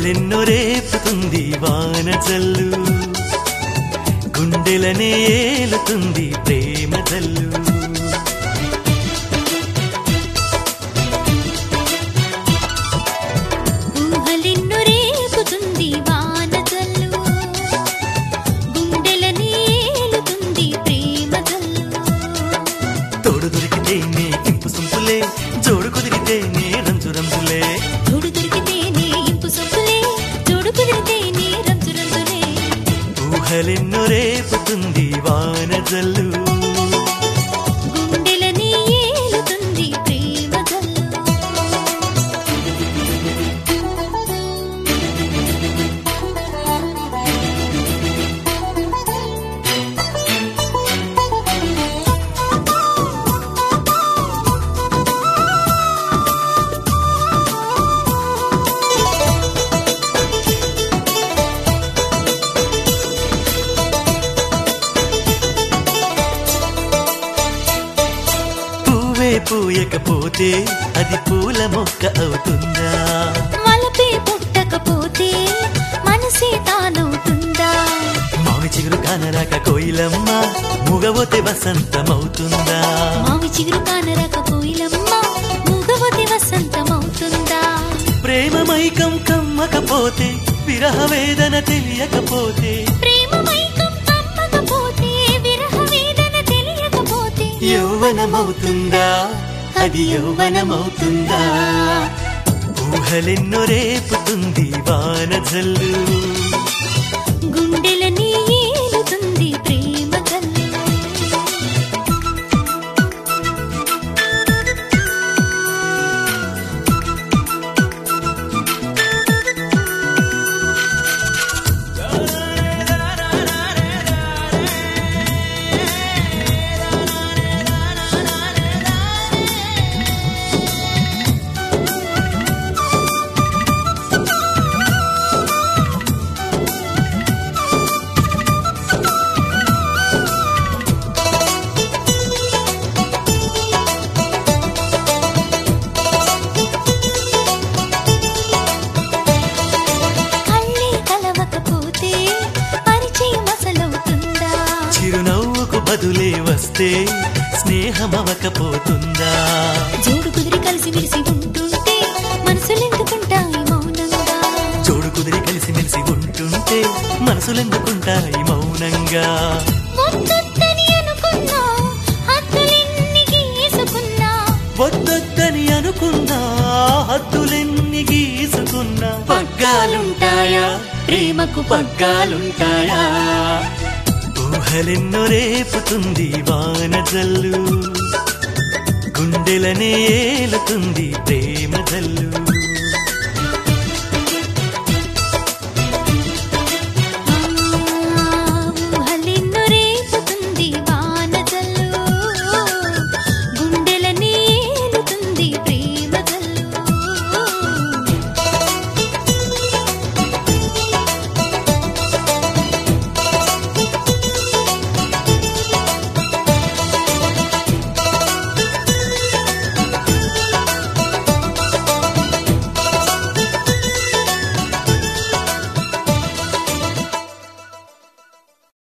ఊహలెన్నో రేపుతుంది వాన జల్లు గుండెలనే ఏలుతుంది ప్రేమ జల్లు ఊహలెన్ను రేపుతుంది వాన జల్లు గుండెలని ఏలుతుంది ప్రేమ జల్లు తోడు దొరికితేనే ఇంపు సొంపులే జోడు కుదిరితేనే రంజు రంజులే జోడు దొరికితేనే ఇంపు సొప్పులే జోడు కుదిరితేనే రంజు రంజులే ఊహలెన్నో రేపుతుంది వాన జల్లు గుండెలని ఏలుతుంది ప్రేమ జల్లు పువ్వే పూయకపోతే అది పూల మొక్క అవుతుందా వలపే పుట్టకపోతే మనసే తానవుతుందా మామి చిగురు కానరాక కోయిలమ్మ ముగవోతే వసంతమవుతుందా మావి చిగురు కానరాకపోయిలమ్మ మూగవతి వసంతమవుతుందా ప్రేమ మైకం కమ్మకపోతే విరహ వేదన తెలియకపోతే ప్రేమ మైకం కమ్మకపోతే విరహ వేదన తెలియకపోతే యౌవనమవుతుందా అది యౌవనమవుతుందా ఊహలెన్నో రేపుతుంది వాన జల్లు గుండెలని ఏలుతుంది ప్రేమ జల్లు కళ్ళే కలవకపోతే పరిచయం అసలవుతుందా చిరునవ్వుకు బదులే వస్తే స్నేహమవకపోతుందా జోడు కుదిరి కలిసి మెలిసి ఉంటుంటే మనసులెందుకుంటాయి మౌనంగా జోడు కుదిరి కలిసి మెలిసి ఉంటుంటే మనసులెందుకుంటాయి మౌనంగా వద్దొద్దని అనుకున్నా హద్దులెన్ని గీసుకున్నా వద్దొద్దని అనుకున్నా హద్దులెన్ని గీసుకున్నా పగ్గాలుంటాయా ప్రేమకు పగ్గాలుంటాయా ఊహలెన్నో రేపుతుంది వాన జల్లు గుండెలనే ఏలుతుంది ప్రేమ జల్లు